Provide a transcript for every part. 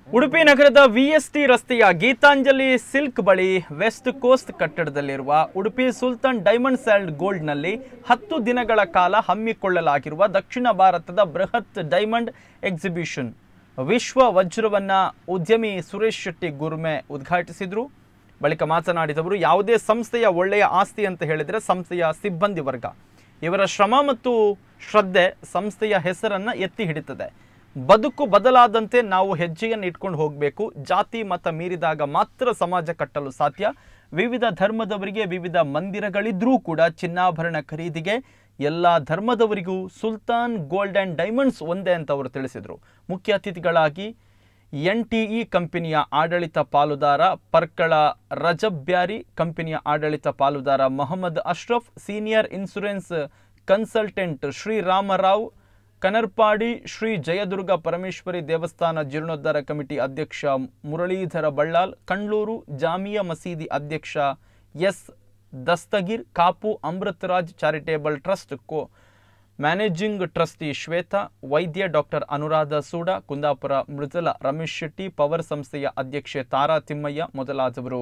ಉಡುಪಿ ನಗರದ ವಿಎಸ್ಟಿ ರಸ್ತೆಯ ಗೀತಾಂಜಲಿ ಸಿಲ್ಕ್ ಬಳಿ ವೆಸ್ಟ್ ಕೋಸ್ಟ್ ಕಟ್ಟಡದಲ್ಲಿರುವ ಉಡುಪಿ ಸುಲ್ತಾನ್ ಡೈಮಂಡ್ಸ್ ಆ್ಯಂಡ್ ಗೋಲ್ಡ್ನಲ್ಲಿ ಹತ್ತು ದಿನಗಳ ಕಾಲ ಹಮ್ಮಿಕೊಳ್ಳಲಾಗಿರುವ ದಕ್ಷಿಣ ಭಾರತದ ಬೃಹತ್ ಡೈಮಂಡ್ ಎಕ್ಸಿಬಿಷನ್ ವಿಶ್ವ ವಜ್ರವನ್ನ ಉದ್ಯಮಿ ಸುರೇಶ್ ಶೆಟ್ಟಿ ಗುರ್ಮೆ ಉದ್ಘಾಟಿಸಿದರು ಬಳಿಕ ಮಾತನಾಡಿದವರು ಯಾವುದೇ ಸಂಸ್ಥೆಯ ಒಳ್ಳೆಯ ಆಸ್ತಿ ಅಂತ ಹೇಳಿದರೆ ಸಂಸ್ಥೆಯ ಸಿಬ್ಬಂದಿ ವರ್ಗ ಇವರ ಶ್ರಮ ಮತ್ತು ಶ್ರದ್ಧೆ ಸಂಸ್ಥೆಯ ಹೆಸರನ್ನು ಎತ್ತಿ ಹಿಡಿತದೆ ಬದುಕು ಬದಲಾದಂತೆ ನಾವು ಹೆಜ್ಜೆಯನ್ನು ಇಟ್ಕೊಂಡು ಹೋಗಬೇಕು ಜಾತಿ ಮತ ಮೀರಿದಾಗ ಮಾತ್ರ ಸಮಾಜ ಕಟ್ಟಲು ಸಾಧ್ಯ ವಿವಿಧ ಧರ್ಮದವರಿಗೆ ವಿವಿಧ ಮಂದಿರಗಳಿದ್ರೂ ಕೂಡ ಚಿನ್ನಾಭರಣ ಖರೀದಿಗೆ ಎಲ್ಲ ಧರ್ಮದವರಿಗೂ ಸುಲ್ತಾನ್ ಗೋಲ್ಡ್ ಆ್ಯಂಡ್ ಡೈಮಂಡ್ಸ್ ಒಂದೇ ಅಂತ ಅವರು ತಿಳಿಸಿದರು ಮುಖ್ಯ ಅತಿಥಿಗಳಾಗಿ ಎನ್ ಟಿ ಇ ಕಂಪನಿಯ ಆಡಳಿತ ಪಾಲುದಾರ ಪರ್ಕಳ ರಜಬ್ ಬ್ಯಾರಿ ಕಂಪನಿಯ ಆಡಳಿತ ಪಾಲುದಾರ Mohammed Ashraf senior insurance consultant Sriramrao Kanarpadi Shri Jayadurga Parameshwari ದೇವಸ್ಥಾನ ಜೀರ್ಣೋದ್ಧಾರ ಕಮಿಟಿ ಅಧ್ಯಕ್ಷ ಮುರಳೀಧರ ಬಳ್ಳಾಲ್ ಕಂಡ್ಲೂರು ಜಾಮಿಯಾ ಮಸೀದಿ ಅಧ್ಯಕ್ಷ S Dastagir Kapu Amritraj charitable trust co managing trustee Shweta Vaidya doctor Anuradha Suda Kundapura Mridula Ramesh Shetty power ಸಂಸ್ಥೆಯ ಅಧ್ಯಕ್ಷೆ ತಾರಾ ತಿಮ್ಮಯ್ಯ ಮೊದಲಾದವರು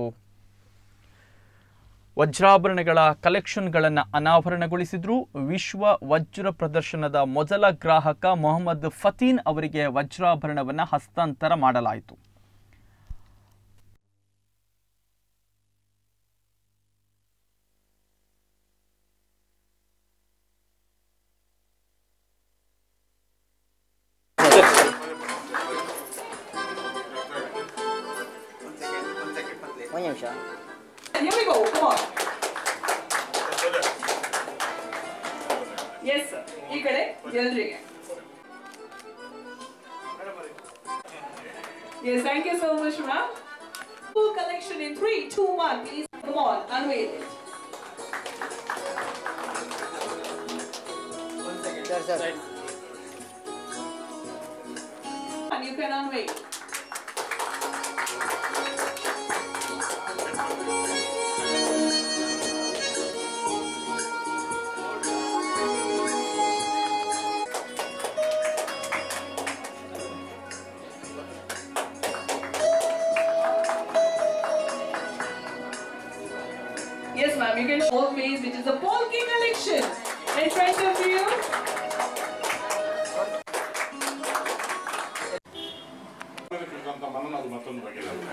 ವಜ್ರಾಭರಣಗಳ ಕಲೆಕ್ಷನ್ಗಳನ್ನು ಅನಾವರಣಗೊಳಿಸಿದ್ರು ವಿಶ್ವ ವಜ್ರ ಪ್ರದರ್ಶನದ ಮೊದಲ ಗ್ರಾಹಕ ಮೊಹಮ್ಮದ್ ಫತೀನ್ ಅವರಿಗೆ ವಜ್ರಾಭರಣವನ್ನು ಹಸ್ತಾಂತರ ಮಾಡಲಾಯಿತು ಒಂದು ನಿಮಿಷ Here we go. Come on. Yes, sir. ಈ ಕಡೆ ಎಲ್ರಿಗೆ Yes, thank you so much, ma'am. Full collection in three, two, one. Please come on, unveil it. Sir sir And you can unveil. Yes, ma'am. You can show please, which is the Polki collection. In front of you. ಕುರಿತಂತ ಮನನ ಅದು ಮತ್ತೊಂದು ಬಗೆಯಾಗಿದೆ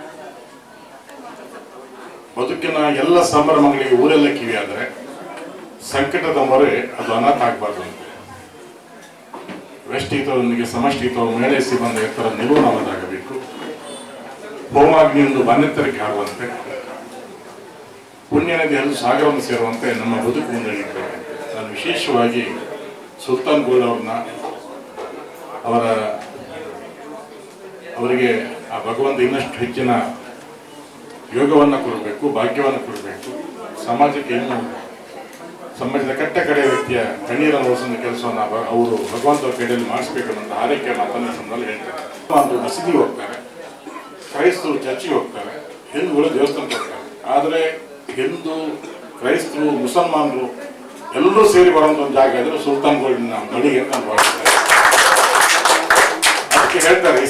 ಬದುಕಿನ ಎಲ್ಲ ಸಂಭ್ರಮಗಳಿಗೆ ಊರೆಲ್ಲ ಕಿವಿಯಾದರೆ ಸಂಕಟದ ಮೊರೆ ಅದು ಅನಾಥ ಆಗಬಾರ್ದು ಅಂತ ವ್ಯಷ್ಟಿತದೊಂದಿಗೆ ಸಮಷ್ಟಿತವು ಮೇಳೈಸಿ ಬಂದ ಎತ್ತರ ನಿಲುವು ನಮ್ಮದಾಗಬೇಕು ಹೋಮಾಗ್ನಿಯೊಂದು ಬನ್ನೆತ್ತರಕ್ಕೆ ಆಗುವಂತೆ ಪುಣ್ಯ ನದಿ ಹಲ್ಲು ಸಾಗರವನ್ನು ಸೇರುವಂತೆ ನಮ್ಮ ಬದುಕು ಮುಂದಡಿದ್ದೇವೆ ನಾನು ವಿಶೇಷವಾಗಿ ಸುಲ್ತಾನ್ ಗೋಲ್ಡ್ ಅವ್ರನ್ನ ಅವರ ಅವರಿಗೆ ಆ ಭಗವಂತ ಇನ್ನಷ್ಟು ಹೆಚ್ಚಿನ ಯೋಗವನ್ನು ಕೊಡಬೇಕು ಭಾಗ್ಯವನ್ನು ಕೊಡಬೇಕು ಸಮಾಜಕ್ಕೆ ಇನ್ನು ಸಮಾಜದ ಕಟ್ಟ ಕಡೆಯ ವ್ಯಕ್ತಿಯ ಕಣ್ಣೀರನ್ನು ಒರೆಸುವ ಕೆಲಸವನ್ನು ಅವ- ಅವರು ಭಗವಂತ ಕೈಯಲ್ಲಿ ಮಾಡಿಸ್ಬೇಕು ಅನ್ನೋ ಆರೈಕೆ ಮಾತನ್ನ ಸಂದರ್ಭದಲ್ಲಿ ಹೇಳ್ತಾರೆ ಒಂದು ಮಸೀದಿಗೆ ಹೋಗ್ತಾರೆ ಕ್ರೈಸ್ತರು ಚರ್ಚಿಗೆ ಹೋಗ್ತಾರೆ ಹಿಂದೂಗಳು ದೇವಸ್ಥಾನಕ್ಕೆ ಹೋಗ್ತಾರೆ ಆದರೆ ಹಿಂದೂ ಕ್ರೈಸ್ತರು ಮುಸಲ್ಮಾನರು ಎಲ್ಲರೂ ಸೇರಿ ಬರುವಂಥ ಒಂದು ಜಾಗ ಅಂದರೆ ಸುಲ್ತಾನ್ ಗೋಲ್ಡಿನ ಮಡಿಗೆ ಅಂತ ನಾನು ಭಾವಿಸ್ತೇನೆ ಅದಕ್ಕೆ ಹೇಳ್ತಾರೆ